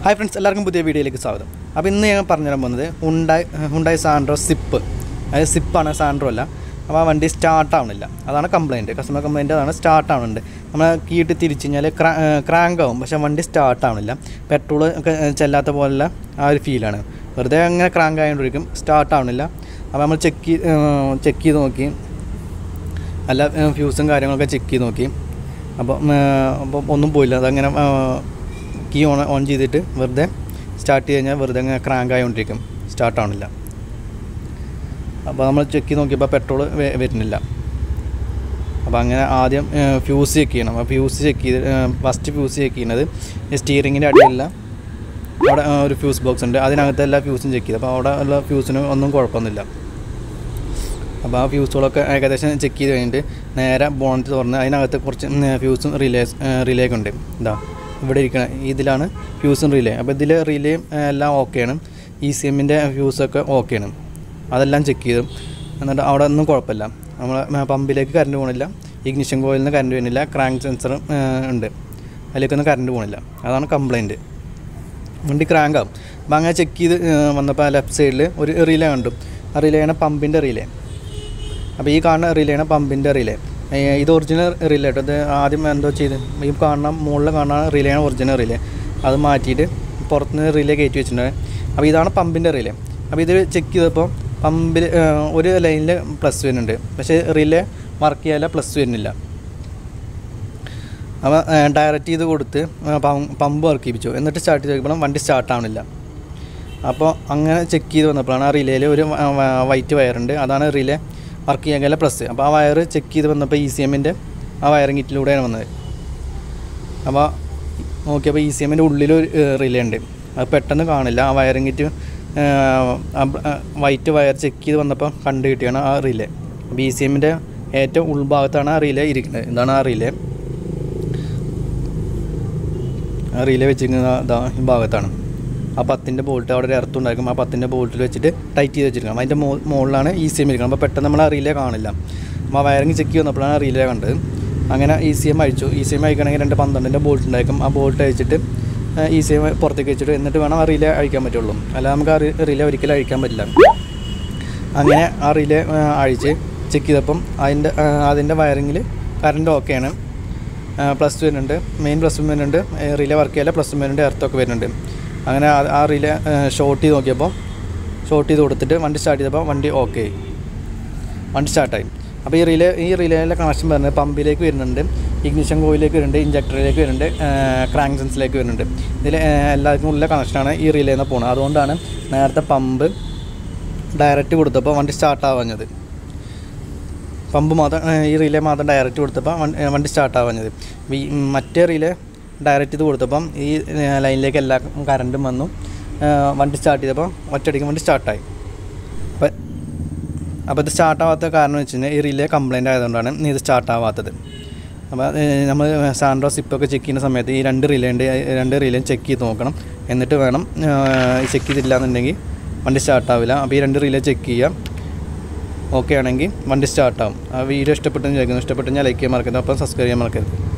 hi friends എല്ലാവർക്കും പുതിയ വീഡിയോയിലേക്ക് സ്വാഗതം അപ്പോൾ ഇന്ന് ഞാൻ പറഞ്ഞുതരാൻ പോകുന്നത് ഹുണ്ടായി ഹുണ്ടായി സാൻഡ്രോ സിപ്പ് അതായത് സിപ്പാണ് സാൻഡ്രോ അല്ല അപ്പോൾ ആ വണ്ടി സ്റ്റാർട്ട് ആവണില്ല അതാണ് കംപ്ലയിൻറ്റ് കസ്റ്റമർ കംപ്ലയിൻറ്റ് അതാണ് സ്റ്റാർട്ട് ആവുന്നുണ്ട് നമ്മൾ കീട്ട് തിരിച്ച് കഴിഞ്ഞാൽ ക്രാങ്ക് ആവും പക്ഷേ വണ്ടി സ്റ്റാർട്ട് ആവണില്ല പെട്രോൾ ഒക്കെ ചെല്ലാത്ത പോലുള്ള ആ ഒരു ഫീലാണ് വെറുതെ അങ്ങനെ ക്രാങ്ക് ആയതുകൊണ്ടിരിക്കും സ്റ്റാർട്ട് ആവണില്ല അപ്പോൾ നമ്മൾ ചെക്ക് ചെക്ക് ചെയ്ത് നോക്കി അല്ല ഫ്യൂസും കാര്യങ്ങളൊക്കെ ചെക്ക് ചെയ്ത് നോക്കി അപ്പോൾ അപ്പോൾ ഒന്നും പോയില്ല അതങ്ങനെ കീ ഓൺ ഓൺ ചെയ്തിട്ട് വെറുതെ സ്റ്റാർട്ട് ചെയ്ത് കഴിഞ്ഞാൽ വെറുതെ അങ്ങനെ ക്രാങ്ക് ആയിക്കൊണ്ടിരിക്കും സ്റ്റാർട്ട് ആവണില്ല അപ്പോൾ നമ്മൾ ചെക്ക് ചെയ്ത് നോക്കിയപ്പോൾ പെട്രോൾ വരുന്നില്ല അപ്പോൾ അങ്ങനെ ആദ്യം ഫ്യൂസ് ചെക്ക് ചെയ്യണം അപ്പോൾ ഫ്യൂസ് ചെക്ക് ചെയ്ത് ഫസ്റ്റ് ഫ്യൂസ് ചെക്ക് ചെയ്യുന്നത് സ്റ്റിയറിങ്ങിൻ്റെ അടിയിലുള്ള അവിടെ ആ, ഒരു ഫ്യൂസ് ബോക്സ് ഉണ്ട് അതിനകത്ത് എല്ലാ ഫ്യൂസും ചെക്ക് ചെയ്ത് അപ്പോൾ അവിടെ ഉള്ള ഫ്യൂസിന് ഒന്നും കുഴപ്പമൊന്നുമില്ല അപ്പോൾ ആ ഫ്യൂസുകളൊക്കെ ഏകദേശം ചെക്ക് ചെയ്ത് കഴിഞ്ഞിട്ട് നേരെ ബോണറ്റ് തുറന്ന് അതിനകത്ത് കുറച്ച് ഉം, ഫ്യൂസും റിലേസ് റിലേക്ക് ഉണ്ട് ഇതാ ഇവിടെ ഇരിക്കണ ഇതിലാണ് ഫ്യൂസും റിലേ അപ്പോൾ ഇതിൽ റിലേയും ഏ, എല്ലാം ഓക്കെയാണ് ഇ സി എമ്മിൻ്റെ ഫ്യൂസൊക്കെ ഓക്കെയാണ് അതെല്ലാം ചെക്ക് ചെയ്തു എന്നിട്ട് അവിടെ ഒന്നും കുഴപ്പമില്ല നമ്മൾ പമ്പിലേക്ക് കറണ്ട് പോകണില്ല ഇഗ്നിഷൻ കോയിൽ നിന്ന് കറണ്ട് വരുന്നില്ല ക്രാങ്ക് സെൻസറും ഉണ്ട് അതിലേക്കൊന്നും കറണ്ട് പോകണില്ല അതാണ് കംപ്ലൈൻറ്റ് വണ്ടി ക്രാങ്ക് ആവും അപ്പോൾ അങ്ങനെ ചെക്ക് ചെയ്ത് ഏഹ്, വന്നപ്പോൾ ലെഫ്റ്റ് സൈഡിൽ ഒരു റിലേ കണ്ടു ആ റിലേയാണ് പമ്പിൻ്റെ റിലേ അപ്പോൾ ഈ കാണുന്ന റിലേയാണ് പമ്പിൻ്റെ റിലേ ഏഹ്, ഇത് ഒറിജിനൽ റിലേ കേട്ടോ ഇത് ആദ്യം എന്തോ ചെയ്ത് ഈ കാണുന്ന മുകളിൽ കാണുന്ന റിലേയാണ് ഒറിജിനൽ റിലേ അത് മാറ്റിയിട്ട് പുറത്തുനിന്ന് റിലേ കയറ്റി വെച്ചിട്ടുണ്ട് അപ്പോൾ ഇതാണ് പമ്പിൻ്റെ റിലേ അപ്പോൾ ഇത് ചെക്ക് ചെയ്തപ്പോൾ പമ്പിൽ ഏഹ്, ഒരു ലൈനിൽ പ്ലസ് വരുന്നുണ്ട് പക്ഷേ റിലേ വർക്ക് ചെയ്യാതെ പ്ലസ് വരുന്നില്ല അപ്പോൾ ഡയറക്റ്റ് ചെയ്ത് കൊടുത്ത് ആ, പം- പമ്പ് വർക്ക് ചെയ്യിപ്പിച്ചു എന്നിട്ട് സ്റ്റാർട്ട് ചെയ്തപ്പോഴും വണ്ടി സ്റ്റാർട്ട് ആവണില്ല അപ്പോൾ അങ്ങനെ ചെക്ക് ചെയ്ത് വന്നപ്പോഴാണ് ആ റിലേയിൽ ഒരു വൈറ്റ് വയറുണ്ട് അതാണ് റിലേ വർക്ക് ചെയ്യാൻ പ്ലസ് അപ്പോൾ ആ വയർ ചെക്ക് ചെയ്ത് വന്നപ്പോൾ ഇ സി എമ്മിൻ്റെ ആ വയറിംഗ് കിറ്റിലൂടെയാണ് വന്നത് അപ്പോൾ നോക്കിയപ്പോൾ ഇ സി എമ്മിൻ്റെ ഉള്ളിലൊരു റിലേ ഉണ്ട് അത് പെട്ടെന്ന് കാണില്ല ആ wiring kit white wire check ചെയ്ത് വന്നപ്പോൾ കണ്ടു കിട്ടിയാണ് ആ റിലേ ബി സി എമ്മിൻ്റെ ഏറ്റവും ഉൾഭാഗത്താണ് ആ റിലേ ഇരിക്കുന്നത് ഇതാണ് ആ റിലേ ആ റിലേ വെച്ചിരിക്കുന്നത് ഇതാ ഈ ഭാഗത്താണ് ആ പത്തിൻ്റെ ബോൾട്ട് അവിടെ ഒരു എർത്ത് ഉണ്ടായിരിക്കും ആ പത്തിൻ്റെ ബോൾട്ടിൽ വെച്ചിട്ട് ടൈറ്റ് ചെയ്ത് വെച്ചിരിക്കണം അതിൻ്റെ മോ മുകളിലാണ് ഇ സി എം ഇരിക്കണം അപ്പോൾ പെട്ടെന്ന് നമ്മൾ ആ റിലേ കാണില്ല അപ്പോൾ ആ വയറിങ് ചെക്ക് വന്നപ്പോഴാണ് ആ റിലേ കണ്ടത് അങ്ങനെ ഇ സി എം അഴിച്ചു ഇ സി എം അഴിക്കണമെങ്കിൽ രണ്ട് പന്ത്രണ്ടിൻ്റെ ബോൾട്ട് ഉണ്ടായിരിക്കും ആ ബോൾട്ട് അഴിച്ചിട്ട് ഇ സി എം പുറത്തേക്ക് വെച്ചിട്ട് എന്നിട്ട് വേണം ആ റിലേ അഴിക്കാൻ പറ്റുള്ളൂ അല്ല നമുക്ക് ആ റിലേ ഒരിക്കലും അഴിക്കാൻ പറ്റില്ല അങ്ങനെ ആ റിലേ അഴിച്ച് ചെക്ക് ചെയ്തപ്പം അതിൻ്റെ അതിൻ്റെ വയറിങ്ങിൽ കറണ്ട് ഓക്കെയാണ് പ്ലസ് ടു വരുന്നുണ്ട് മെയിൻ പ്ലസ് ടു വരുന്നുണ്ട് റിലേ വർക്ക് ചെയ്യില്ല പ്ലസ് ടു വരുന്നുണ്ട് എർത്തൊക്കെ വരുന്നുണ്ട് അങ്ങനെ ആ- ആ റിലേ ഷോർട്ട് ചെയ്ത് നോക്കിയപ്പോൾ ഷോർട്ട് ചെയ്ത് കൊടുത്തിട്ട് വണ്ടി സ്റ്റാർട്ട് ചെയ്തപ്പോൾ വണ്ടി ഓക്കെ ആയി വണ്ടി സ്റ്റാർട്ടായി അപ്പോൾ ഈ റിലേ ഈ റിലേയിലെ കണക്ഷൻ വരുന്നത് പമ്പിലേക്ക് വരുന്നുണ്ട് ഇഗ്നിഷൻ കോയിലേക്ക് വരുന്നുണ്ട് ഇഞ്ചക്ടറിലേക്ക് വരുന്നുണ്ട് ക്രാങ്ക് സെൻസിലേക്ക് വരുന്നുണ്ട് ഇതിൽ എല്ലാവർക്കും ഉള്ള കണക്ഷനാണ് ഈ റിലേ നിന്ന് പോകുന്നത് അതുകൊണ്ടാണ് നേരത്തെ പമ്പ് ഡയറക്റ്റ് കൊടുത്തപ്പോൾ വണ്ടി സ്റ്റാർട്ട് ആവാഞ്ഞത് പമ്പ് മാത്രം ഏഹ് ഈ റിലേ മാത്രം ഡയറക്റ്റ് കൊടുത്തപ്പോൾ വൺ- ഏഹ് വണ്ടി സ്റ്റാർട്ട് ആവാഞ്ഞത് ഈ മറ്റേ റിലേ ഡയറക്റ്റ് ചെയ്ത് കൊടുത്തപ്പം ഈ ഏഹ് ലൈനിലേക്ക് എല്ലാ കറണ്ടും വന്നു ഏഹ് വണ്ടി സ്റ്റാർട്ട് ചെയ്തപ്പോൾ ഒറ്റയടിക്ക് വണ്ടി സ്റ്റാർട്ടായി അപ്പം അപ്പോൾ ഇത് സ്റ്റാർട്ട് ആവാത്ത കാരണം വെച്ച് കഴിഞ്ഞാൽ ഈ റിലേ കംപ്ലൈൻ്റ് ആയതുകൊണ്ടാണ് ഇത് സ്റ്റാർട്ട് ആവാത്തത് അപ്പോൾ നമ്മൾ സാൻഡ്രോ സിപ്പൊക്കെ ചെക്ക് ചെയ്യുന്ന സമയത്ത് ഈ രണ്ട് റിലേ ഉണ്ട് ഈ രണ്ട് റിലേയും ചെക്ക് ചെയ്ത് നോക്കണം എന്നിട്ട് വേണം ചെക്ക് ചെയ്തില്ല എന്നുണ്ടെങ്കിൽ വണ്ടി സ്റ്റാർട്ട് ആവില്ല അപ്പോൾ ഈ രണ്ട് റിലേ ചെക്ക് ചെയ്യാം ഓക്കെ ആണെങ്കിൽ വണ്ടി സ്റ്റാർട്ടാവും ആ വീഡിയോ ഇഷ്ടപ്പെട്ടെന്ന് ചോദിക്കുന്നു ഇഷ്ടപ്പെട്ടു ഞാൻ ലൈക്ക് ചെയ്യാൻ മറക്കരുത് അപ്പം സബ്സ്ക്രൈബ് ചെയ്യാൻ മറക്കരുത്